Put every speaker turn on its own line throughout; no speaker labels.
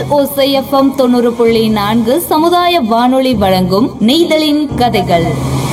ஓசை எஃப்எம் தொண்ணூறு புள்ளி நான்கு சமுதாய வானொலி வழங்கும் நெய்தலின் கதைகள்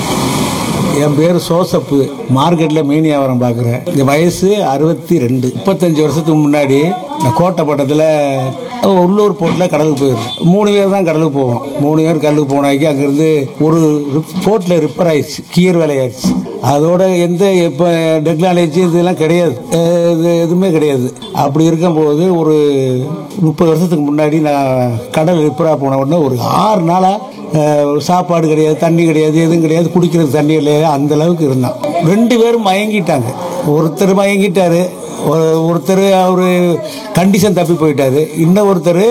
என் பேர் சோசப்பு மார்க்கெட்டில் மீன் வியாபாரம் பார்க்குறேன் இந்த வயசு அறுபத்தி ரெண்டு முப்பத்தஞ்சு வருஷத்துக்கு முன்னாடி நான் கோட்டைப்பட்டத்தில் உள்ளூர் போட்டில் கடலுக்கு போயிருந்தோம் மூணு பேர் தான் கடலுக்கு போவோம் மூணு பேர் கடலுக்கு போனாக்கி அங்கேருந்து ஒரு போட்டில் ரிப்பேர் ஆயிடுச்சு கீர் வேலை ஆயிடுச்சு அதோட எந்த இப்போ டெக்னாலஜி இதெல்லாம் கிடையாது அஹ் இது எதுவுமே கிடையாது அப்படி இருக்கும்போது ஒரு முப்பது வருஷத்துக்கு முன்னாடி நான் கடல் ரிப்பேராக போன உடனே ஒரு ஆறு நாளாக அஹ் சாப்பாடு கிடையாது தண்ணி கிடையாது எதுவும் கிடையாது குடிக்கிறது தண்ணி கிடையாது அந்த அளவுக்கு இருந்தான் ரெண்டு பேரும் மயங்கிட்டாங்க ஒருத்தர் மயங்கிட்டாரு ஒரு- ஒருத்தர் அவர் கண்டிஷன் தப்பி போயிட்டாரு இன்னும் ஒருத்தர்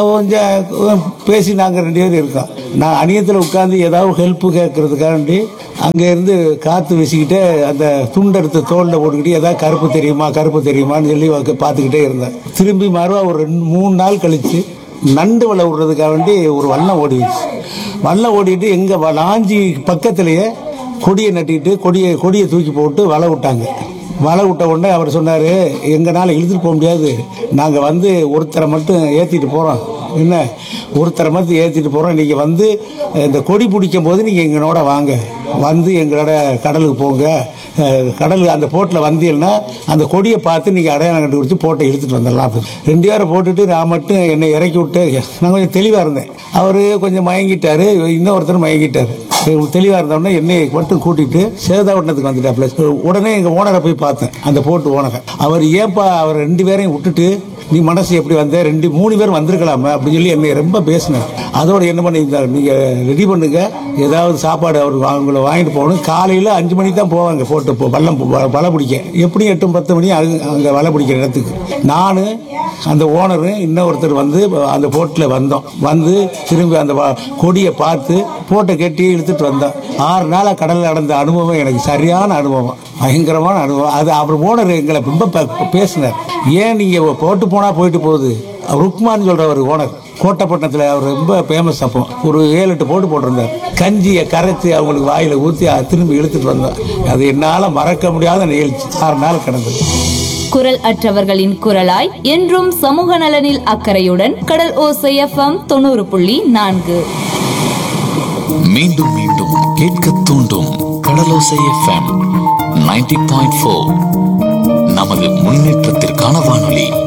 கொஞ்சம் பேசி நாங்கள் ரெண்டு பேரும் இருக்கோம் நான் அணியத்தில் உட்காந்து ஏதாவது ஹெல்ப்பு கேட்கறதுக்காண்டி அங்கேருந்து காற்று வீசிக்கிட்டு அந்த துண்டெடுத்து தோளில் போட்டுக்கிட்டு ஏதாவது கருப்பு தெரியுமா கருப்பு தெரியுமான்னு சொல்லி உக்க- பார்த்துக்கிட்டே இருந்தேன் திரும்பி மறுவா ஒரு ரெண்டு மூணு நாள் கழித்து நண்டு வலை விடுறதுக்காக வேண்டி ஒரு வல்லம் ஓடிடுச்சு வல்லம் ஓடிட்டு எங்கள் லாஞ்சி பக்கத்துலேயே கொடியை நட்டிட்டு கொடியை கொடியை தூக்கி போட்டு வலை விட்டாங்க வலை விட்ட உடனே அவர் சொன்னார் எங்களால் இழுத்துட்டு போக முடியாது நாங்கள் வந்து ஒருத்தரை மட்டும் ஏற்றிட்டு போகிறோம் என்ன ஒருத்தரை மட்டும் ஏற்றிட்டு போகிறோம் நீங்கள் வந்து இந்த கொடி பிடிக்கும் போது நீங்கள் எங்களோட வாங்க வந்து எங்களோட கடலுக்கு போங்க அஹ், கடல் அந்த போட்டில் வந்தீங்கன்னா அந்த கொடியை பார்த்து நீங்கள் அடையாளம் கண்டுபிடிச்சி போட்டை இழுத்துட்டு வந்துடலாம் அப்படி. ரெண்டு பேரை போட்டுட்டு நான் மட்டும் என்னை இறக்கி விட்டு நான் கொஞ்சம் தெளிவாக இருந்தேன் அவர் கொஞ்சம் மயங்கிட்டாரு இன்னொருத்தர் மயங்கிட்டாரு தெளிவாக இருந்தோடனே என்னை மட்டும் கூட்டிட்டு சேதாவட்டத்துக்கு வந்துட்டாப்ல உடனே எங்கள் ஓனரை போய் பார்த்தேன் அந்த போட்டு ஓனரை அவர் ஏன்பா அவர் ரெண்டு பேரையும் விட்டுட்டு நீ மனசு எப்படி வந்த ரெண்டு மூணு பேர் வந்திருக்கலாமே அப்படின்னு சொல்லி என்னை ரொம்ப பேசினார் அதோட என்ன பண்ணியிருந்தார் நீங்கள் ரெடி பண்ணுங்க ஏதாவது சாப்பாடு அவர் அவங்கள வாங்கிட்டு போகணும் காலையில் அஞ்சு மணிக்கு தான் போவாங்க போட்டு போ வல்லம் வ- வலை பிடிக்க எப்படியும் எட்டு பத்து மணி அங்க அங்கே வலை பிடிக்கிற இடத்துக்கு நான் அந்த ஓனரு இன்னொருத்தர் வந்து அந்த போட்டில் வந்தோம் வந்து திரும்பி அந்த வ- கொடியை பார்த்து போட்டை கட்டி இழுத்துட்டு வந்தோம் ஆறு நாளாக கடலில் நடந்த அனுபவம் எனக்கு சரியான அனுபவம் பயங்கரமான அனுபவம் அது அப்புறம் ஓனர் எங்களை ரொம்ப ப- பேசினார் ஏன் நீங்கள் போட்டு போனால் போயிட்டு போகுது ருக்மான் சொல்கிறவர் ஓனர் கோட்டைப்பட்டினத்தில் அவர் ரொம்ப ஃபேமஸ் அப்போ ஒரு ஏழு எட்டு போட்டு போட்டிருந்தார் கஞ்சியை கரைச்சி அவங்களுக்கு வாயில் ஊற்றி திரும்பி இழுத்துட்டு வந்தோம் அது என்னால் மறக்க முடியாத நிகழ்ச்சி ஆறு நாள் கிடந்தது
குரல் அற்றவர்களின் குரலாய் என்றும் சமூக நலனில் அக்கறையுடன் கடல் ஓசை எஃப்எம் தொண்ணூறு புள்ளி நான்கு
மீண்டும் மீண்டும் கேட்க தூண்டும் Kadalosai FM ninety point four நமது முன்னேற்றத்திற்கான வானொலி